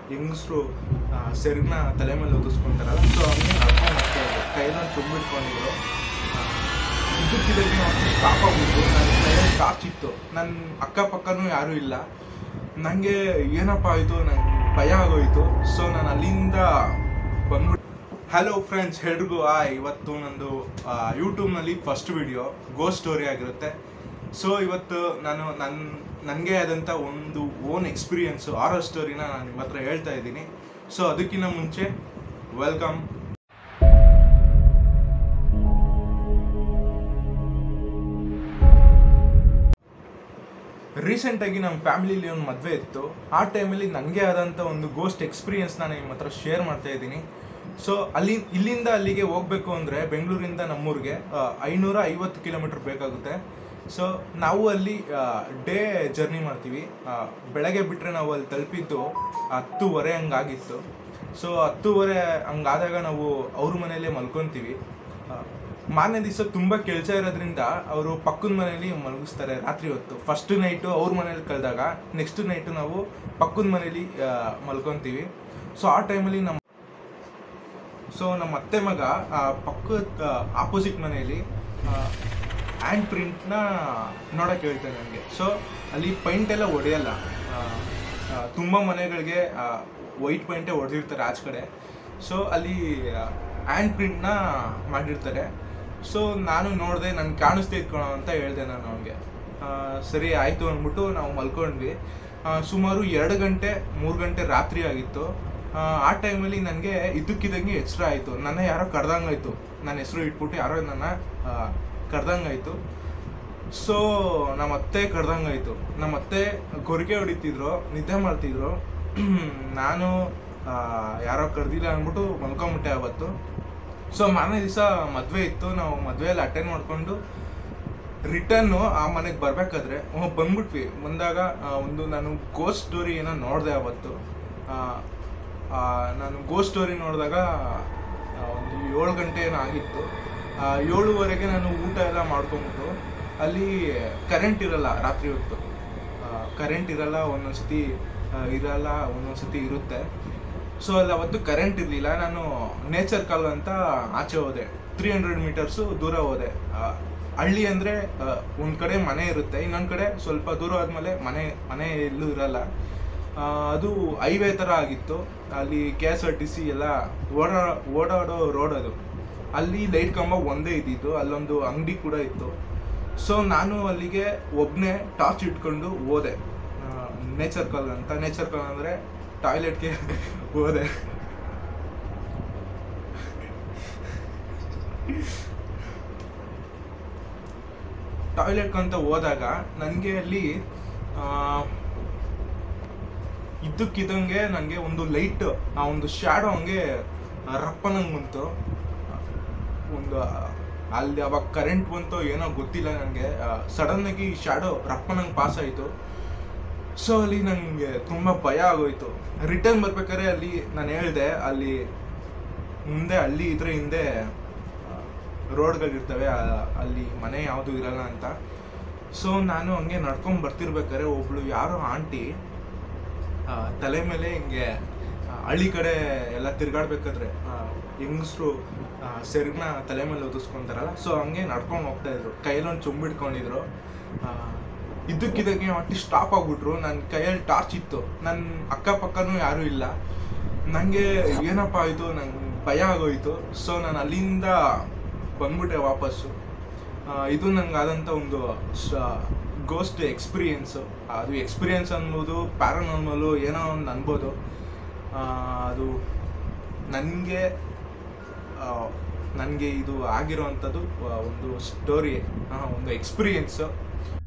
ಹೆಂಗಸರು ಸೆರಗನ್ನ ತಲೆ ಮೇಲೆ ಒದಿಸ್ಕೊಂತಾರಲ್ಲ ಸೊ ಹಂಗೆ ನಡ್ಕೊಂಡು ಹೋಗ್ತಾ ಇದ್ರು ಕೈಯಲ್ಲೊಂದು ತುಂಬಿಟ್ಕೊಂಡಿದ್ರು ಇದ್ದಕ್ಕಿದ್ದಂಗೆ ಒಂದು ಸ್ಟಾಪ್ ಆಗ್ಬಿಟ್ಟು ನನ್ನ ಕೈಯಲ್ಲಿ ಟಾರ್ಚ್ ಇತ್ತು ನನ್ನ ಅಕ್ಕಪಕ್ಕನೂ ಯಾರೂ ಇಲ್ಲ ನನಗೆ ಏನಪ್ಪ ಆಯಿತು ನಂಗೆ ಭಯ ಆಗೋಯ್ತು ಸೊ ನಾನು ಅಲ್ಲಿಂದ ಬಂದ್ಬಿಟ್ಟು ಹಲೋ ಫ್ರೆಂಡ್ಸ್ ಎಲ್ರಿಗೂ ಆ ಇವತ್ತು ನಂದು ಯೂಟ್ಯೂಬ್ನಲ್ಲಿ ಫಸ್ಟ್ ವಿಡಿಯೋ ಗೋ ಸ್ಟೋರಿ ಆಗಿರುತ್ತೆ ಸೊ ಇವತ್ತು ನಾನು ನನ್ನ ನನಗೆ ಆದಂಥ ಒಂದು ಓನ್ ಎಕ್ಸ್ಪೀರಿಯನ್ಸು ಆರರ್ ಸ್ಟೋರಿನ ನಾನು ನಿಮ್ಮ ಹತ್ರ ಹೇಳ್ತಾ ಇದ್ದೀನಿ ಸೊ ಅದಕ್ಕಿಂತ ಮುಂಚೆ ವೆಲ್ಕಮ್ ರೀಸೆಂಟಾಗಿ ನಮ್ಮ ಫ್ಯಾಮಿಲಿಲಿ ಒಂದು ಮದುವೆ ಇತ್ತು ಆ ಟೈಮಲ್ಲಿ ನನಗೆ ಆದಂಥ ಒಂದು ಗೋಸ್ಟ್ ಎಕ್ಸ್ಪೀರಿಯನ್ಸ್ ನಾನು ನಿಮ್ಮ ಹತ್ರ ಶೇರ್ ಮಾಡ್ತಾ ಇದ್ದೀನಿ ಸೊ ಅಲ್ಲಿ ಇಲ್ಲಿಂದ ಅಲ್ಲಿಗೆ ಹೋಗಬೇಕು ಅಂದರೆ ಬೆಂಗಳೂರಿಂದ ನಮ್ಮೂರಿಗೆ ಐನೂರ ಐವತ್ತು ಕಿಲೋಮೀಟ್ರ್ ಬೇಕಾಗುತ್ತೆ ಸೊ ನಾವು ಅಲ್ಲಿ ಡೇ ಜರ್ನಿ ಮಾಡ್ತೀವಿ ಆ, ಬೆಳಗ್ಗೆ ಬಿಟ್ಟರೆ ನಾವು ಅಲ್ಲಿ ತಲುಪಿದ್ದು ಹತ್ತುವರೆ ಹಂಗಾಗಿತ್ತು ಸೊ ಹತ್ತುವರೆ ಹಂಗಾದಾಗ ನಾವು ಅವ್ರ ಮನೆಯಲ್ಲೇ ಮಲ್ಕೊತೀವಿ ಆ, ಮಾರನೇ ದಿವಸ ತುಂಬ ಕೆಲಸ ಇರೋದ್ರಿಂದ ಅವರು ಪಕ್ಕದ ಮನೆಯಲ್ಲಿ ಮಲಗಿಸ್ತಾರೆ ರಾತ್ರಿ ಹೊತ್ತು ಫಸ್ಟ್ ನೈಟು ಅವ್ರ ಮನೇಲಿ ಕಳೆದಾಗ ನೆಕ್ಸ್ಟ್ ನೈಟು ನಾವು ಪಕ್ಕದ ಮನೇಲಿ ಆ, ಮಲ್ಕೊತೀವಿ ಸೊ ಆ ಟೈಮಲ್ಲಿ ನಮ್ಮ ಸೊ ನಮ್ಮ ಅತ್ತೆ ಮಗ ಆ, ಪಕ್ಕದ ಆಪೋಸಿಟ್ ಮನೆಯಲ್ಲಿ ಹ್ಯಾಂಡ್ ಪ್ರಿಂಟ್ನ ನೋಡೋಕೆ ಹೇಳ್ತಾನೆ ನನಗೆ ಸೊ ಅಲ್ಲಿ ಪೈಂಟ್ ಎಲ್ಲ ಹೊಡೆಯಲ್ಲ ಆ, ಆ, ತುಂಬ ಮನೆಗಳಿಗೆ ವೈಟ್ ಪೈಂಟೇ ಹೊಡೆದಿರ್ತಾರೆ ಆಚೆ ಕಡೆ ಸೊ ಅಲ್ಲಿ ಹ್ಯಾಂಡ್ ಪ್ರಿಂಟ್ನ ಮಾಡಿರ್ತಾರೆ ಸೊ ನಾನು ನೋಡಿದೆ ನನ್ಗೆ ಕಾಣಿಸ್ತಾ ಇದ್ಕೊಳೋ ಅಂತ ಹೇಳಿದೆ ನಾನು ಅವನಿಗೆ ಸರಿ ಆಯಿತು ಅಂದ್ಬಿಟ್ಟು ನಾವು ಮಲ್ಕೊಂಡ್ವಿ ಆ, ಸುಮಾರು ಎರಡು ಗಂಟೆ ಮೂರು ಗಂಟೆ ರಾತ್ರಿ ಆಗಿತ್ತು ಆ, ಆ ಟೈಮಲ್ಲಿ ನನಗೆ ಇದ್ದಕ್ಕಿದ್ದಂಗೆ ಎಚ್ಚರ ಆಯಿತು ನನ್ನ ಯಾರೋ ಕಡ್ದಂಗಾಯ್ತು ನನ್ನ ಹೆಸರು ಇಟ್ಬಿಟ್ಟು ಯಾರೋ ನನ್ನ ಕಡ್ದಂಗಾಯ್ತು ಸೊ ನಮ್ಮ ಅತ್ತೆ ಕಡ್ದಂಗಾಯ್ತು ನಮ್ಮ ಅತ್ತೆ ಗೊರಕೆ ಹೊಡಿತಿದ್ರು ನಿದ್ದೆ ಮಾಡ್ತಿದ್ರು ನಾನು ಆ, ಯಾರೋ ಕಡ್ದಿಲ್ಲ ಅಂದ್ಬಿಟ್ಟು ಮಲ್ಕೊಂಬಿಟ್ಟೆ ಅವತ್ತು ಸೊ ಮಾರನೇ ದಿವಸ ಮದುವೆ ಇತ್ತು ನಾವು ಮದುವೆಯಲ್ಲಿ ಅಟೆಂಡ್ ಮಾಡಿಕೊಂಡು ರಿಟರ್ನು ಆ ಮನೆಗೆ ಬರಬೇಕಾದ್ರೆ ಬಂದ್ಬಿಟ್ವಿ ಬಂದಾಗ ಆ, ಒಂದು ನಾನು ಗೋಸ್ಟ್ ಸ್ಟೋರಿ ಏನೋ ನೋಡಿದೆ ಅವತ್ತು ಆ, ಆ, ನಾನು ಗೋಸ್ಟ್ ಸ್ಟೋರಿ ನೋಡಿದಾಗ ಆ, ಒಂದು ಏಳು ಗಂಟೆ ಏನೋ ಆಗಿತ್ತು ಆ, ಏಳುವರೆಗೆ ನಾನು ಊಟ ಎಲ್ಲ ಮಾಡ್ಕೊಂಬಿಟ್ಟು ಅಲ್ಲಿ ಕರೆಂಟ್ ಇರಲ್ಲ ರಾತ್ರಿ ಹೊತ್ತು ಕರೆಂಟ್ ಇರಲ್ಲ ಒಂದೊಂದ್ಸತಿ ಆ, ಇರಲ್ಲ ಒಂದೊಂದ್ಸತಿ ಇರುತ್ತೆ ಸೊ ಅಲ್ಲಿ ಅವತ್ತು ಕರೆಂಟ್ ಇರಲಿಲ್ಲ ನಾನು ನೇಚರ್ ಕಾಲ್ ಅಂತ ಆಚೆ ಹೋದೆ ತ್ರೀ ಹಂಡ್ರೆಡ್ ಮೀಟರ್ಸು ದೂರ ಹೋದೆ ಆ, ಹಳ್ಳಿ ಅಂದರೆ ಒಂದು ಕಡೆ ಮನೆ ಇರುತ್ತೆ ಇನ್ನೊಂದು ಕಡೆ ಸ್ವಲ್ಪ ದೂರ ಆದಮೇಲೆ ಮನೆ ಮನೆ ಎಲ್ಲೂ ಇರಲ್ಲ ಆ, ಅದು ಹೈವೇ ಥರ ಆಗಿತ್ತು ಅಲ್ಲಿ K S R T C ಎಲ್ಲ ಓಡಾ ಓಡಾಡೋ ರೋಡ್ ಅದು ಅಲ್ಲಿ ಲೈಟ್ ಕಂಬ ಒಂದೇ ಇದ್ದಿದ್ದು ಅಲ್ಲೊಂದು ಅಂಗಡಿ ಕೂಡ ಇತ್ತು ಸೊ ನಾನು ಅಲ್ಲಿಗೆ ಒಬ್ಬನೇ ಟಾರ್ಚ್ ಇಟ್ಕೊಂಡು ಹೋದೆ ನೇಚರ್ ಕಾಲ್ ಅಂತ ನೇಚರ್ ಕಾಲ್ ಅಂದರೆ ಟಾಯ್ಲೆಟ್ಗೆ ಹೋದೆ ಟಾಯ್ಲೆಟ್ ಅಂತ ಹೋದಾಗ ನನಗೆ ಅಲ್ಲಿ ಆ, ಇದ್ದಕ್ಕಿದ್ದಂಗೆ ನನಗೆ ಒಂದು ಲೈಟ್ ಆ ಒಂದು ಶ್ಯಾಡೋ ಹಂಗೆ ರಪ್ಪನಂಗೆ ಬಂತು ಒಂದು ಅಲ್ಲಿ ಅವಾಗ ಕರೆಂಟ್ ಬಂತು ಏನೋ ಗೊತ್ತಿಲ್ಲ ನನಗೆ ಸಡನ್ನಾಗಿ ಶ್ಯಾಡೋ ರಪ್ಪನಂಗೆ ಪಾಸ್ ಆಯಿತು ಸೊ ಅಲ್ಲಿ ನನಗೆ ತುಂಬ ಭಯ ಆಗೋಯ್ತು ರಿಟರ್ನ್ ಬರ್ಬೇಕಾದ್ರೆ ಅಲ್ಲಿ ನಾನು ಹೇಳಿದೆ ಅಲ್ಲಿ ಮುಂದೆ ಹಳ್ಳಿ ಇದ್ರೆ ಹಿಂದೆ ರೋಡ್ಗಳಿರ್ತವೆ ಅಲ್ಲಿ ಮನೆ ಯಾವುದು ಇರಲ್ಲ ಅಂತ ಸೊ ನಾನು ಹಂಗೆ ನಡ್ಕೊಂಡು ಬರ್ತಿರ್ಬೇಕಾದ್ರೆ ಒಬ್ಳು ಯಾರೋ ಆಂಟಿ ಆ, ತಲೆ ಮೇಲೆ ಹಿಂಗೆ ಆ, ಹಳ್ಳಿ ಕಡೆ ಎಲ್ಲ ತಿರ್ಗಾಡ್ಬೇಕಾದ್ರೆ ಹೆಂಗಸರು ಸೆರಗನ್ನ ತಲೆ ಮೇಲೆ ಒದಿಸ್ಕೊಂತಾರಲ್ಲ ಸೊ ಹಂಗೆ ನಡ್ಕೊಂಡು ಹೋಗ್ತಾ ಇದ್ರು ಕೈಯಲ್ಲೊಂದು ಚುಂಬಿಟ್ಕೊಂಡಿದ್ರು ಆ, ಇದ್ದಕ್ಕಿದ್ದಂಗೆ ಒಟ್ಟು ಸ್ಟಾಪ್ ಆಗ್ಬಿಟ್ರು ನನ್ನ ಕೈಯಲ್ಲಿ ಟಾರ್ಚ್ ಇತ್ತು ನನ್ನ ಅಕ್ಕಪಕ್ಕನೂ ಯಾರೂ ಇಲ್ಲ ನನಗೆ ಏನಪ್ಪ ಆಯಿತು ನಂಗೆ ಭಯ ಆಗೋಯ್ತು ಸೊ ನಾನು ಅಲ್ಲಿಂದ ಬಂದ್ಬಿಟ್ಟೆ ವಾಪಸ್ಸು ಆ, ಇದು ನನಗಾದಂಥ ಒಂದು ಗೋಸ್ಟ್ ಎಕ್ಸ್ಪೀರಿಯನ್ಸು ಅದು ಎಕ್ಸ್ಪೀರಿಯನ್ಸ್ ಅನ್ಬೋದು ಪ್ಯಾರಾನಾರ್ಮಲು ಏನೋ ಒಂದು ಅನ್ಬೋದು ಆ, ಅದು ನನಗೆ ನನಗೆ ಇದು ಆಗಿರೋವಂಥದ್ದು ಆ, ಒಂದು ಸ್ಟೋರಿ ಒಂದು ಎಕ್ಸ್ಪೀರಿಯನ್ಸು